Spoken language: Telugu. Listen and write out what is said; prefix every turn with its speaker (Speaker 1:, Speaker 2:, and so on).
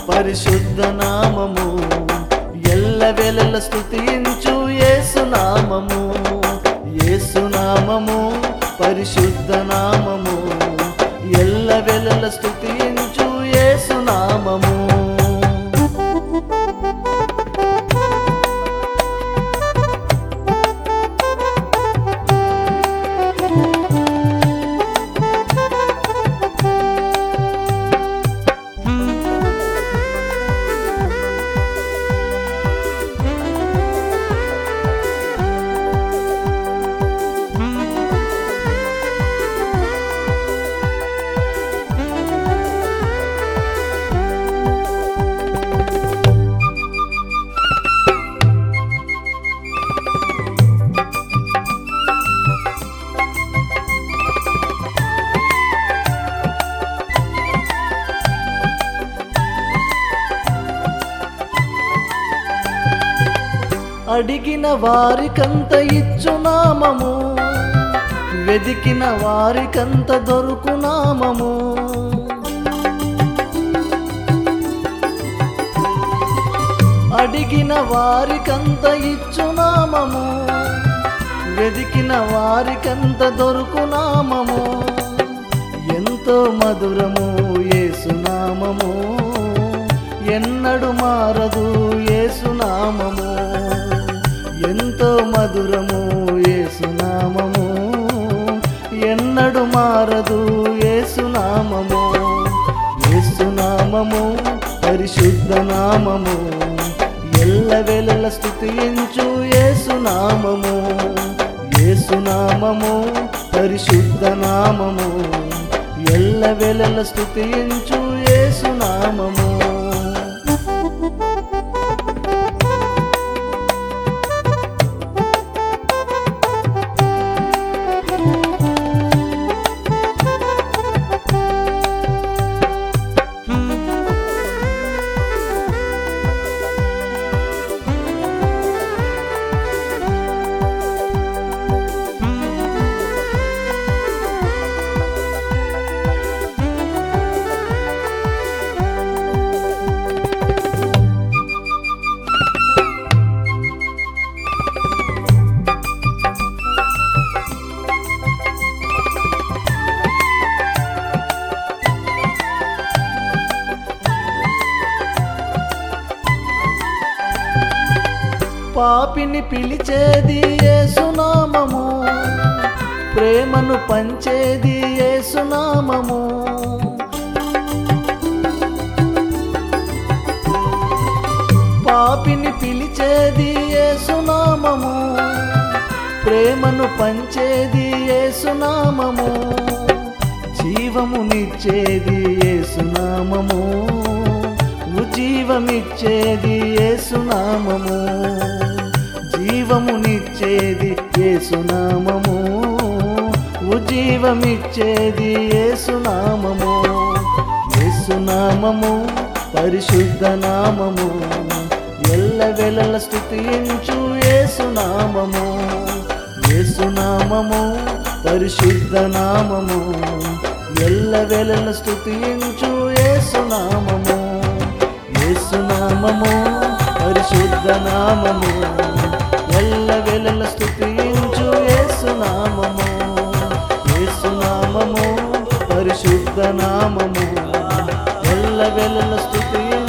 Speaker 1: పరిశుద్ధ నామము ఎల్ల వేళల స్తుతించు యేసునామము యేసునామము పరిశుద్ధ నామము ఎల్ల వేళల స్తుతించు యేసునామము అడిగిన వారికంత ఇచ్చునామము వెదికిన వారికంత దొరుకునామము అడిగిన వారికంత ఇచ్చునామము వెదికిన వారికంత దొరుకునామము ఎంతో మధురము ఏసునామము ఎన్నడు మారదు ఏసునామము ఎంతో మధురము ఏసునామము ఎన్నడు మారదు ఏసునామము ఏసునామము పరిశుద్ధ నామము ఎల్ల వేళల స్తుతించు ఏసునామము ఏసునామము పరిశుద్ధ నామము ఎల్ల వేళల స్తుతించు ఏసునామము పాపిని పిలిచేది ఏసునామము ప్రేమను పంచేది ఏసునామము పాపిని పిలిచేది ఏసునామము ప్రేమను పంచేది ఏసునామము జీవమునిచ్చేది ఏసునామము ఉజీవమిచ్చేది ఏసునామము జీవమునిచ్చేది ఏసునామము ఉజీవమిచ్చేది ఏసునామము ఏసునామము పరిశుద్ధ నామము ఎల్ల వెలల స్థుతించు ఏసునామము ఏసునామము పరిశుద్ధ నామము ఎల్ల వెలల స్థుతించు ఏసునామము ఏసునామము పరిశుద్ధ నామము ఎల్ల వెలల స్థుతించు ఏసునామము ఏసునామము పరిశుద్ధ నామము ఎల్ల వెలల స్థుతించు